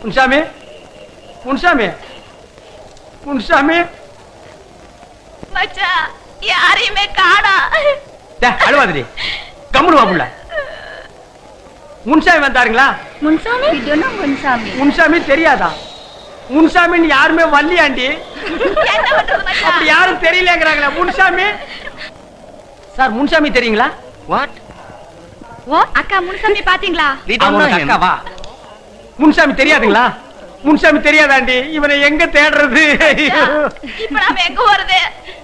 முன்சாமி முன்சாமி முன்சாமி மச்சான் யாரையுமே காணா டே, அழுவாதடி கம்முனு வா புள்ள முன்சாமி வந்தாருங்களா முன்சாமி இதுனா முன்சாமி முன்சாமி தெரியாதா முன்சாமின்னு யாருமே வள்ளியாண்டி என்ன பண்றது அப்படி மச்சான் யாரும் தெரியலங்கிறாங்களே முன்சாமி சார் முன்சாமி தெரியுங்களா வாட் ஓ அக்கா முன்சாமி பாத்தீங்களா அவனுக்கு அக்காவா முன்சாமி தெரியாதுங்களா முன்சாமி தெரியாதாண்டி இவனை எங்க தேடுறது ஐயோ. இப்ப நாம எங்க போறது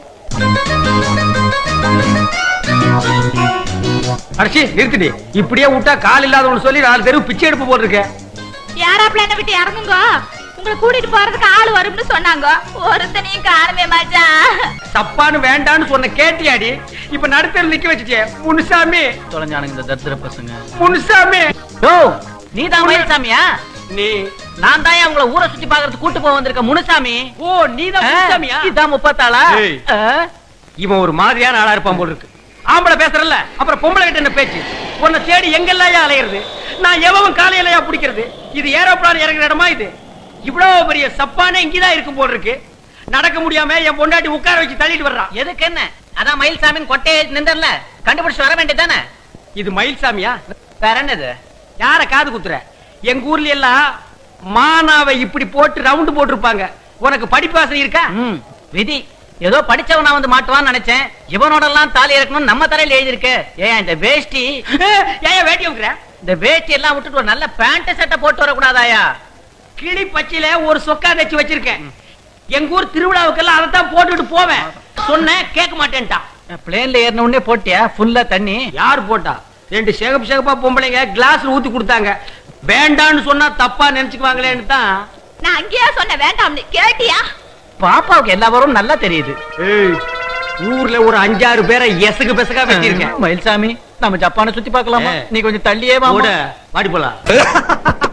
அடிச்சி நிறுத்திடி இப்படியே விட்டா கால் இல்லாதவனு சொல்லி நாலு தெருவு பிச்சை எடுப்பு போட்டிருக்க யாராப்ல என்ன விட்டு இறங்குங்க உங்களை கூட்டிட்டு போறதுக்கு ஆள் வரும்னு சொன்னாங்க ஒருத்தனையும் காணுமே மச்சான் தப்பான்னு வேண்டான்னு சொன்ன கேட்டியாடி இப்ப நடுத்தர் நிக்க வச்சுச்சே முனுசாமி தொலைஞ்சானுங்க இந்த தரித்திர பசங்க முனுசாமி ஓ நீ தான் மயில்சாமியா நீ நான் தான் உங்களை ஊரை சுத்தி பாக்குறதுக்கு கூட்டு போக வந்திருக்க முனுசாமி ஓ நீதான் முனுசாமியா இதான் முப்பத்தாளா ஏய். ஆ? இவன் ஒரு மாதிரியான ஆளா இருப்பான் போல இருக்கு ஆம்பளை பேசுறல்ல அப்புறம் பொம்பளை கிட்ட என்ன பேச்சு உன்னை தேடி எங்கெல்லாம் அலையிறது நான் எவன் காலையிலயா பிடிக்கிறது இது ஏரோப்ளான் இறங்குற இடமா இது இவ்வளவு பெரிய சப்பானே இங்கதான் இருக்கும் போல இருக்கு நடக்க முடியாம என் பொண்டாட்டி உட்கார வச்சு தள்ளிட்டு வர்றான் எதுக்கு என்ன அதான் மயில்சாமின்னு கொட்டையை நின்றல கண்டுபிடிச்சு வர வேண்டியதானே இது மயில்சாமியா வேற என்னது யார காது குத்துற எங்க ஊர்ல எல்லாம் மானாவை இப்படி போட்டு ரவுண்டு போட்டிருப்பாங்க உனக்கு படிப்பாசனை இருக்கா ம், விதி ஏதோ படிச்சவனா வந்து மாட்டுவான்னு நினைச்சேன் இவனோட எல்லாம் தாலி இறக்கணும் நம்ம தலையில எழுதியிருக்கு ஏன் இந்த வேஷ்டி ஏன் வேட்டி வைக்கிற இந்த வேஷ்டி எல்லாம் விட்டுட்டு ஒரு நல்ல பேண்ட் சட்டை போட்டு வரக்கூடாதாயா கிளி பச்சையில ஒரு சொக்கா தச்சு வச்சிருக்கேன் எங்க ஊர் திருவிழாவுக்கெல்லாம் அதைத்தான் போட்டுட்டு போவேன் சொன்னேன் கேட்க மாட்டேன்ட்டான் பிளேன்ல ஏறின உடனே போட்டியா ஃபுல்லா தண்ணி யார் போட்டா ரெண்டு சிகப்பு சிகப்பா பொம்பளைங்க கிளாஸ்ல ஊத்தி கொடுத்தாங்க வேண்டான்னு சொன்னா தப்பா நினைச்சுக்குவாங்களேன்னு தான் நான் அங்கேயா சொன்ன வேண்டாம்னு கேட்டியா பாப்பாவுக்கு எல்லா வரும் நல்லா தெரியுது ஏய், ஊர்ல ஒரு அஞ்சாறு பேரை எசகு பெசகா வச்சிருக்கேன் மயில்சாமி நம்ம ஜப்பானை சுத்தி பார்க்கலாமா ஏ. நீ கொஞ்சம் தள்ளியே வா கூட வாடி போலாம்